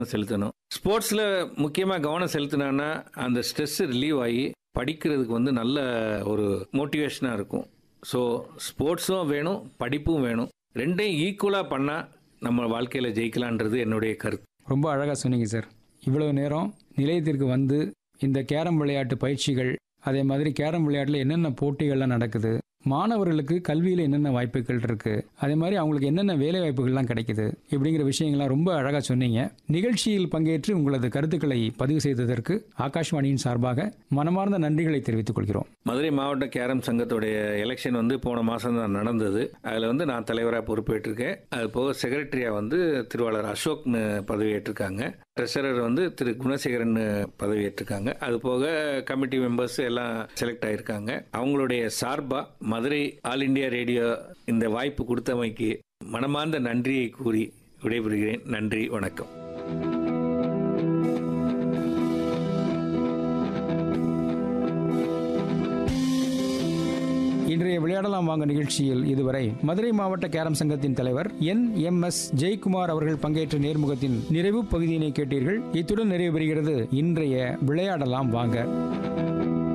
செலுத்தணும் ஸ்போர்ட்ஸில் முக்கியமாக கவனம் செலுத்தினான்னா அந்த ஸ்ட்ரெஸ் ரிலீவ் ஆகி படிக்கிறதுக்கு வந்து நல்ல ஒரு மோட்டிவேஷனாக இருக்கும் ஸோ ஸ்போர்ட்ஸும் வேணும் படிப்பும் வேணும் ரெண்டையும் ஈக்குவலாக பண்ணால் நம்ம வாழ்க்கையில் ஜெயிக்கலான்றது என்னுடைய கருத்து ரொம்ப அழகாக சொன்னீங்க சார் இவ்வளவு நேரம் நிலையத்திற்கு வந்து இந்த கேரம் விளையாட்டு பயிற்சிகள் அதே மாதிரி கேரம் விளையாட்டில் என்னென்ன போட்டிகள்லாம் நடக்குது மாணவர்களுக்கு கல்வியில் என்னென்ன வாய்ப்புகள் இருக்கு அதே மாதிரி அவங்களுக்கு என்னென்ன வேலை வாய்ப்புகள்லாம் கிடைக்குது இப்படிங்கிற விஷயங்கள்லாம் ரொம்ப அழகாக சொன்னீங்க நிகழ்ச்சியில் பங்கேற்று உங்களது கருத்துக்களை பதிவு செய்ததற்கு ஆகாஷ்வாணியின் சார்பாக மனமார்ந்த நன்றிகளை தெரிவித்துக் கொள்கிறோம் மதுரை மாவட்ட கேரம் சங்கத்துடைய எலெக்ஷன் வந்து போன மாதம் தான் நடந்தது அதில் வந்து நான் தலைவராக பொறுப்பேற்றிருக்கேன் அது போக செக்ரட்டரியாக வந்து திருவாளர் அசோக் பதவியேற்றிருக்காங்க ட்ரெஷரர் வந்து திரு குணசேகரன் பதவியேற்றிருக்காங்க அது போக கமிட்டி மெம்பர்ஸ் எல்லாம் செலக்ட் ஆயிருக்காங்க அவங்களுடைய சார்பாக மதுரை ஆல் இண்டியா ரேடியோ இந்த வாய்ப்பு கொடுத்தமைக்கு மனமார்ந்த நன்றியை கூறி விடைபெறுகிறேன் நன்றி வணக்கம் இன்றைய விளையாடலாம் வாங்க நிகழ்ச்சியில் இதுவரை மதுரை மாவட்ட கேரம் சங்கத்தின் தலைவர் என் எம் எஸ் ஜெயக்குமார் அவர்கள் பங்கேற்ற நேர்முகத்தின் நிறைவு பகுதியினை கேட்டீர்கள் இத்துடன் நிறைவு பெறுகிறது இன்றைய விளையாடலாம் வாங்க